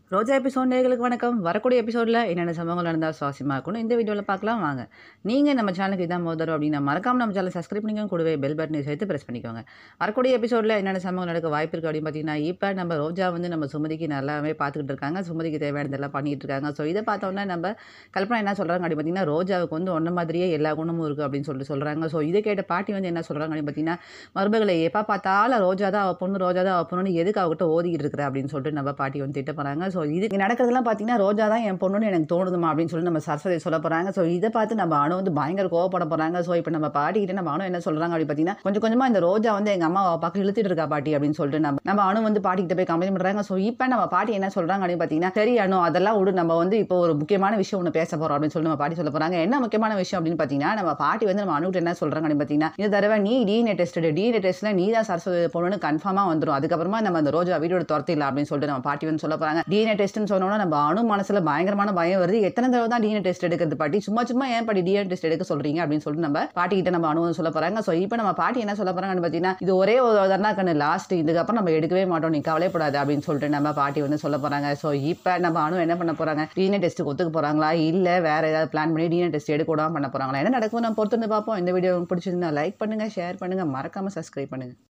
ரோஜா episode நேர்களுக்கு வணக்கம் வரக்கூடிய எபிசோடில் என்னென்ன சம்பவங்கள் நடந்தால் சுவாரஸ்யமாக இருக்கணும் இந்த வீடியோவில் பார்க்கலாம் வாங்க நீங்கள் நம்ம சேனலுக்கு இதான் முதல் அப்படின்னா மறக்காம நம்ம சேனல் சப்ஸ்கிரைப் பண்ணிக்கோங்க கூடவே பெல் பட்டனை சேர்த்து ப்ரெஸ் பண்ணிக்கோங்க வரக்கூடிய எபிசோடில் என்னென்ன சம்பவங்கள் நடக்க வாய்ப்பு இருக்குது அப்படின்னு பார்த்தீங்கன்னா இப்போ நம்ம ரோஜா வந்து நம்ம சுமதிக்கு நல்லாவே பார்த்துக்கிட்டு இருக்காங்க சுமதிக்கு தேவையானதெல்லாம் பண்ணிட்டு இருக்காங்க ஸோ இதை பார்த்தோன்னா நம்ம கல்பனா என்ன சொல்கிறாங்க அப்படின்னு பார்த்தீங்கன்னா ரோஜாவுக்கு வந்து ஒன்றை மாதிரியே எல்லா குணமும் இருக்குது அப்படின்னு சொல்லிட்டு சொல்கிறாங்க ஸோ இதை கேட்ட பாட்டி வந்து என்ன சொல்கிறாங்க அப்படின்னு பார்த்தீங்கன்னா மருமகளை எப்போ பார்த்தாலும் ரோஜா தான் அவள் பொண்ணு ரோஜா தான் அவள் பொண்ணுன்னு எதுக்கு அவகிட்ட ஓதிக்கிட்டு இருக்கிற அப்படின்னு சொல்லிட்டு நம்ம பாட்டி வந்து திட்ட போகிறாங்க ஸோ இது இங்க நடக்கிறதுலாம் பார்த்தீங்கன்னா ரோஜா தான் என் பொண்ணுன்னு எனக்கு தோணுதுமா அப்படின்னு சொல்லி நம்ம சரஸ்வதி சொல்ல போகிறாங்க ஸோ இதை பார்த்து நம்ம அணு வந்து பயங்கர கோவப்பட போகிறாங்க ஸோ இப்போ நம்ம பாட்டிக்கிட்ட நம்ம அணு என்ன சொல்கிறாங்க அப்படின்னு பார்த்தீங்கன்னா கொஞ்சம் கொஞ்சமாக இந்த ரோஜா வந்து எங்கள் அம்மா பக்கம் இழுத்துட்டு இருக்கா பாட்டி அப்படின்னு சொல்லிட்டு நம்ம நம்ம அணு வந்து பாட்டிக்கிட்ட போய் கம்ப்ளைண்ட் பண்ணுறாங்க ஸோ இப்போ நம்ம பாட்டி என்ன சொல்கிறாங்க அப்படின்னு பார்த்தீங்கன்னா சரி அணு அதெல்லாம் விடு நம்ம வந்து இப்போ ஒரு முக்கியமான விஷயம் ஒன்று பேச போகிறோம் அப்படின்னு சொல்லி நம்ம பாட்டி சொல்ல போகிறாங்க என்ன முக்கியமான விஷயம் அப்படின்னு பார்த்தீங்கன்னா நம்ம பாட்டி வந்து நம்ம அணுகிட்ட என்ன சொல்கிறாங்க அப்படின்னு பார்த்தீங்கன்னா இந்த தடவை நீ டிஎன்ஏ டெஸ்ட் டிஎன்ஏ டெஸ்ட்ல நீ தான் சரஸ்வதி பொண்ணுன்னு கன்ஃபார்மாக வந்துடும் அதுக்கப்புறமா நம்ம அந்த ரோஜா வீடியோட துரத்திடலாம் அப்படின்னு சொல்லிட்டு நம்ம பாட்டி வந்து சொல்ல போகிறாங்க டிஎன்ஏ டெஸ்ட்னு சொன்னோன்னா நம்ம அணு மனசுல பயங்கரமான பயம் வருது எத்தனை தடவை தான் டிஎன்ஏ டெஸ்ட் எடுக்கிறது பாட்டி சும்மா சும்மா ஏன் பாட்டி டிஎன்ஏ டெஸ்ட் எடுக்க சொல்றீங்க அப்படின்னு சொல்லிட்டு நம்ம பாட்டி கிட்ட நம்ம அணு சொல்ல போறாங்க ஸோ இப்போ நம்ம பாட்டி என்ன சொல்ல போறாங்கன்னு பார்த்தீங்கன்னா இது ஒரே ஒரு தான் கண்ணு லாஸ்ட் இதுக்கப்புறம் நம்ம எடுக்கவே மாட்டோம் நீ கவலைப்படாது அப்படின்னு சொல்லிட்டு நம்ம பாட்டி வந்து சொல்ல போறாங்க ஸோ இப்போ நம்ம அணு என்ன பண்ண போறாங்க டிஎன்ஏ டெஸ்ட்டுக்கு ஒத்துக்க போறாங்களா இல்ல வேற ஏதாவது பிளான் பண்ணி டிஎன்ஏ டெஸ்ட் எடுக்க விடாம பண்ண போறாங்களா என்ன நடக்கும் நம்ம பொறுத்து வந்து பார்ப்போம் இந்த வீடியோ பிடிச்சிருந்தா லைக் பண்ணுங்க ஷேர் பண்ணுங்க மறக்காம சப்ஸ்கிரைப் பண்ணுங்க